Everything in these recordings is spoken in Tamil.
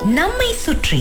நம்மை சுற்றி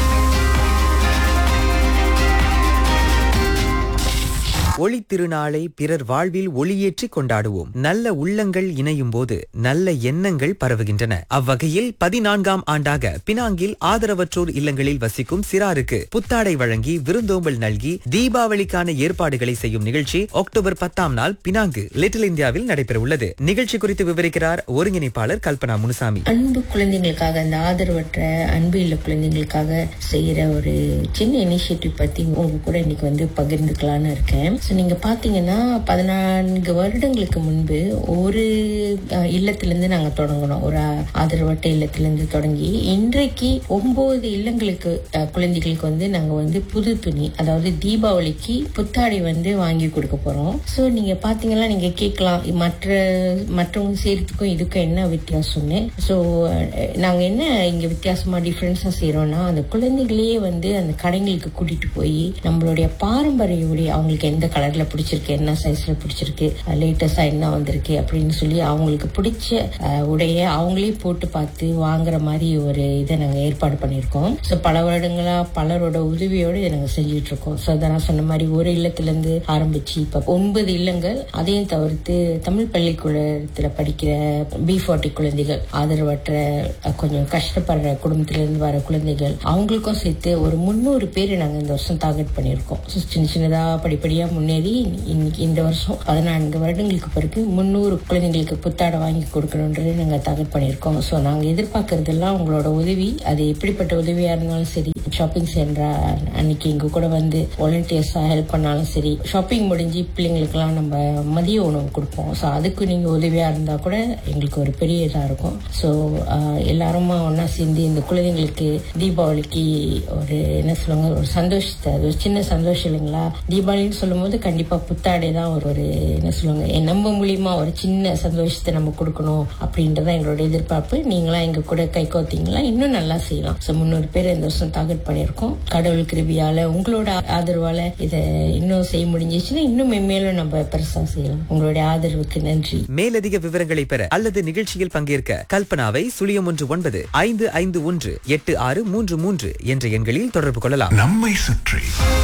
ஒளி திருநாளை பிறர் வாழ்வில் ஒளியேற்றி கொண்டாடுவோம் நல்ல உள்ளங்கள் இணையும் போது நல்ல எண்ணங்கள் பரவுகின்றன அவ்வகையில் பதினான்காம் ஆண்டாக பினாங்கில் ஆதரவற்றோர் இல்லங்களில் வசிக்கும் சிறாருக்கு புத்தாடை வழங்கி விருந்தோம்பல் நல்கி தீபாவளிக்கான ஏற்பாடுகளை செய்யும் நிகழ்ச்சி அக்டோபர் பத்தாம் நாள் பினாங்கு லிட்டில் இந்தியாவில் நடைபெறவுள்ளது நிகழ்ச்சி குறித்து விவரிக்கிறார் ஒருங்கிணைப்பாளர் கல்பனா முனுசாமி அன்பு குழந்தைங்களுக்காக அந்த ஆதரவற்ற அன்பு இல்ல குழந்தைங்களுக்காக செய்யற ஒரு சின்ன இனிஷியேட்டிவ் பத்தி உங்க கூட இன்னைக்கு வந்து பகிர்ந்துக்கலாம்னு இருக்கேன் ஸோ நீங்க பாத்தீங்கன்னா பதினான்கு வருடங்களுக்கு முன்பு ஒரு அஹ், இல்லத்திலிருந்து நாங்க தொடங்கினோம் ஒரு ஆதரவற்ற இல்லத்திலிருந்து தொடங்கி இன்றைக்கு ஒன்பது இல்லங்களுக்கு அஹ், குழந்தைகளுக்கு வந்து நாங்க வந்து புது துணி அதாவது தீபாவளிக்கு புத்தாடை வந்து வாங்கி கொடுக்க போறோம் ஸோ நீங்க பாத்தீங்கன்னா நீங்க கேட்கலாம் மற்ற மற்றவங்க செய்யறதுக்கும் இதுக்கும் என்ன வித்தியாசம்னு ஸோ நாங்க என்ன இங்க வித்தியாசமா டிஃப்ரென்ஸா செய்யறோம்னா அந்த குழந்தைகளையே வந்து அந்த கடைங்களுக்கு கூட்டிட்டு போய் நம்மளுடைய பாரம்பரிய உடை அவங்களுக்கு எந்த கலர்ல பிடிச்சிருக்கு என்ன சைஸ்ல பிடிச்சிருக்கு லேட்டஸ்டா என்ன வந்திருக்கு அப்படின்னு சொல்லி அவங்களுக்கு பிடிச்ச அஹ், உடைய அவங்களே போட்டு பார்த்து வாங்குற மாதிரி ஒரு இதை நாங்க ஏற்பாடு பண்ணியிருக்கோம் ஸோ பல வருடங்களா பலரோட உதவியோட இதை நாங்க செஞ்சுட்டு இருக்கோம் ஸோ அதை நான் சொன்ன மாதிரி ஒரு இல்லத்துல இருந்து ஆரம்பிச்சு இப்ப ஒன்பது இல்லங்கள் அதையும் தவிர்த்து தமிழ் பள்ளிக்கூடத்துல படிக்கிற பி ஃபார்ட்டி குழந்தைகள் ஆதரவற்ற அஹ், கொஞ்சம் கஷ்டப்படுற குடும்பத்துல இருந்து வர குழந்தைகள் அவங்களுக்கும் சேர்த்து ஒரு முந்நூறு பேர் நாங்க இந்த வருஷம் டார்கெட் பண்ணியிருக்கோம் So, சின்ன சின்னதா படிப்படியா முன்னேறி இன்னைக்கு இந்த வருஷம் பதினான்கு வருடங்களுக்கு பிறகு முந்நூறு குழந்தைங்களுக்கு புத்தாடை வாங்கி கொடுக்கணுன்றது நாங்க டார்கெட் பண்ணியிருக்கோம் ஸோ நாங்க எதிர்பார்க்கறதெல்லாம் உங்களோட உதவி அது எப்படிப்பட்ட உதவியா இருந்தாலும் சரி ஷாப்பிங் சென்ற அன்னைக்கு எங்க கூட வந்து வாலண்டியர்ஸா ஹெல்ப் பண்ணாலும் சரி ஷாப்பிங் முடிஞ்சு பிள்ளைங்களுக்கெல்லாம் நம்ம மதிய உணவு கொடுப்போம் ஸோ அதுக்கு நீங்க உதவியா இருந்தா கூட எங்களுக்கு ஒரு பெரிய இதா இருக்கும் ஸோ எல்லாருமா ஒண்ணா சேர்ந்து இந்த குழந்தைங்களுக்கு தீபாவளிக்கு ஒரு என்ன சொல்லுவாங்க ஒரு சந்தோஷத்தை அது ஒரு சின்ன சந்தோஷம் இல்லைங்களா தீபாவளின்னு சொல்லும்போது கண்டிப்பா புத்தாடை தான் ஒரு ஒரு என்ன சொல்லுவாங்க எ- நம்ம மூலியமா ஒரு சின்ன சந்தோஷத்தை நம்ம கொடுக்கணும் அப்படின்றத எங்களோட எதிர்பார்ப்பு நீங்களா எங்க கூட கை கோத்தீங்களா இன்னும் நல்லா செய்யலாம் ஸோ முந்நூறு பேர் இந்த வருஷம் டார்கெட் பண்ணியிருக்கோம் கடவுள் கிருபியால உங்களோட ஆதரவால இதை இன்னும் செய்ய முடிஞ்சிச்சுன்னா இன்னும் மென்மேலும் நம்ம பெருசா செய்யலாம் உங்களுடைய ஆதரவுக்கு நன்றி மேலதிக விவரங்களை பெற அல்லது நிகழ்ச்சியில் பங்கேற்க கல்பனாவை சுழியம் ஒன்று ஒன்பது ஐந்து ஐந்து ஒன்று எட்டு ஆறு மூன்று மூன்று என்ற எண்களில் தொடர்பு கொள்ளலாம் நம்மை சுற்றி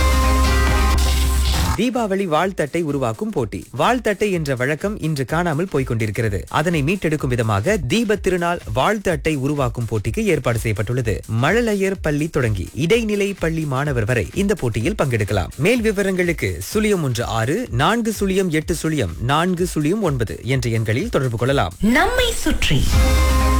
தீபாவளி வாழ்த்தட்டை உருவாக்கும் போட்டி வாழ்த்தட்டை என்ற வழக்கம் இன்று காணாமல் போய்க் கொண்டிருக்கிறது அதனை மீட்டெடுக்கும் விதமாக தீப திருநாள் வாழ்த்து அட்டை உருவாக்கும் போட்டிக்கு ஏற்பாடு செய்யப்பட்டுள்ளது மழலையர் பள்ளி தொடங்கி இடைநிலை பள்ளி மாணவர் வரை இந்த போட்டியில் பங்கெடுக்கலாம் மேல் விவரங்களுக்கு சுழியம் ஒன்று ஆறு நான்கு சுழியம் எட்டு சுழியம் நான்கு சுழியம் ஒன்பது என்ற எண்களில் தொடர்பு கொள்ளலாம் நம்மை சுற்றி